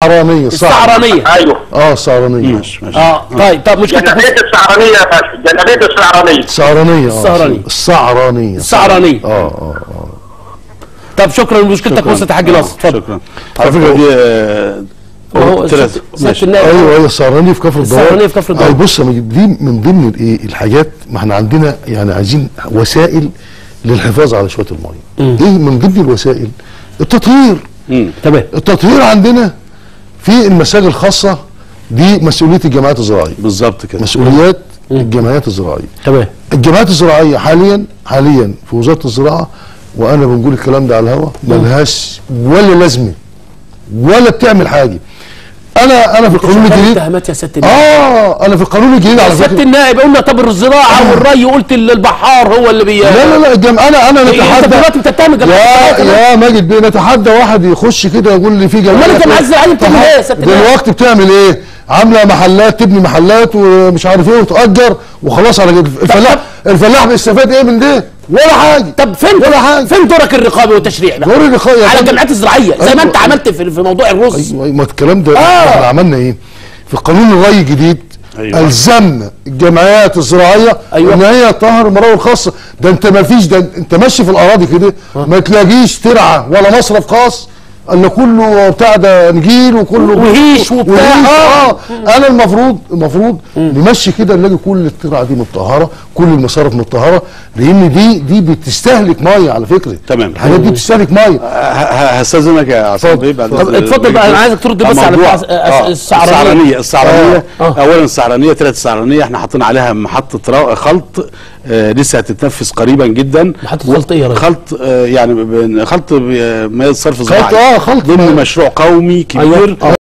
السعرانيه الصعب. السعرانيه ايوه اه السعرانيه ماشي ماشي اه طيب طب مشكلتك جلابيه السعرانيه يا باشا جلابيه السعرانيه السعرانيه اه السهرانية. السعرانيه السعرانيه اه اه اه طب شكرا مشكلتك شكراً. وصلت يا حاج آه، ناصر اتفضل شكرا على فكره دي آه، ما هو ثلاث- سيادة ماشي. النائب ايوه ايوه السهرانيه في كفر الدوار السهرانية في كفر الدوار. أي بص يا مجيد، دي من ضمن الايه الحاجات ما احنا عندنا يعني عايزين وسائل للحفاظ على شويه الميه ايه من ضمن الوسائل التطهير مم. تمام التطهير عندنا في المساجد الخاصه دي مسؤوليه الجمعيات الزراعيه بالظبط كده مسؤوليات الجمعيات الزراعيه تمام الجمعيات الزراعيه حاليا حاليا في وزاره الزراعه وانا بنقول الكلام ده على الهواء ملهاش ولا لازمه ولا بتعمل حاجه انا انا في القانون شغال الجديد اتهامات يا سياده النائب اه انا في القانون الجديد على سياده فكره النائب قلنا طب الزراعه والري قلت البحار هو اللي بي لا لا لا الجم... انا انا انت نتحدى دلوقتي بتتهم يا الجماعه يا ماجد بيه نتحدى واحد يخش كده يقول لي في جماعه أمال الجماعات الزراعية بتعمل إيه يا سيادة النائب؟ دلوقتي بتعمل ايه؟ عامله محلات تبني محلات ومش عارف ايه وتأجر وخلاص على كده الفلاح الفلاح بيستفاد ايه من ده؟ ولا حاجه طب فين ولا حاجه فين دورك الرقابي والتشريعي بقى دور الرقابي على الجمعيات الزراعيه زي ما أيوة. انت عملت في في موضوع الرز ايوه ما الكلام ده آه. احنا عملنا ايه؟ في قانون الري الجديد أيوة. الزمنا الجمعيات الزراعيه أيوة. ان هي تطهر المراوي الخاصه ده انت ما فيش ده انت ماشي في الاراضي كده ما تلاقيش ترعه ولا مصرف خاص الا كله بتاع ده نجيل وكله وهيش وبتاع. وهيش اه انا المفروض المفروض نمشي كده نلاقي كل الترعه دي متطهره كل المصارف متطهره لان دي دي بتستهلك ميه على فكره تمام. الحاجات دي بتستهلك ميه ه- ه- هستاذنك يا عصام بيه بعد طب إذن اتفضل بقى، أنا الدكتور. عايزك ترد بس آه، على موضوع- بتاع آه، السعرانية. السعرانيه السعرانيه آه. اولا السعرانيه ثلاث سعرانيه احنا حاطين عليها محطه را- خلط آه لسه هتتنفذ قريبا جدا محطة خلط إيه يا راجل؟ خلط آه يعني ب- خلط ب- مياه الصرف الزراعي آه، خلط. ضمن مشروع قومي كبير أيوة. آه.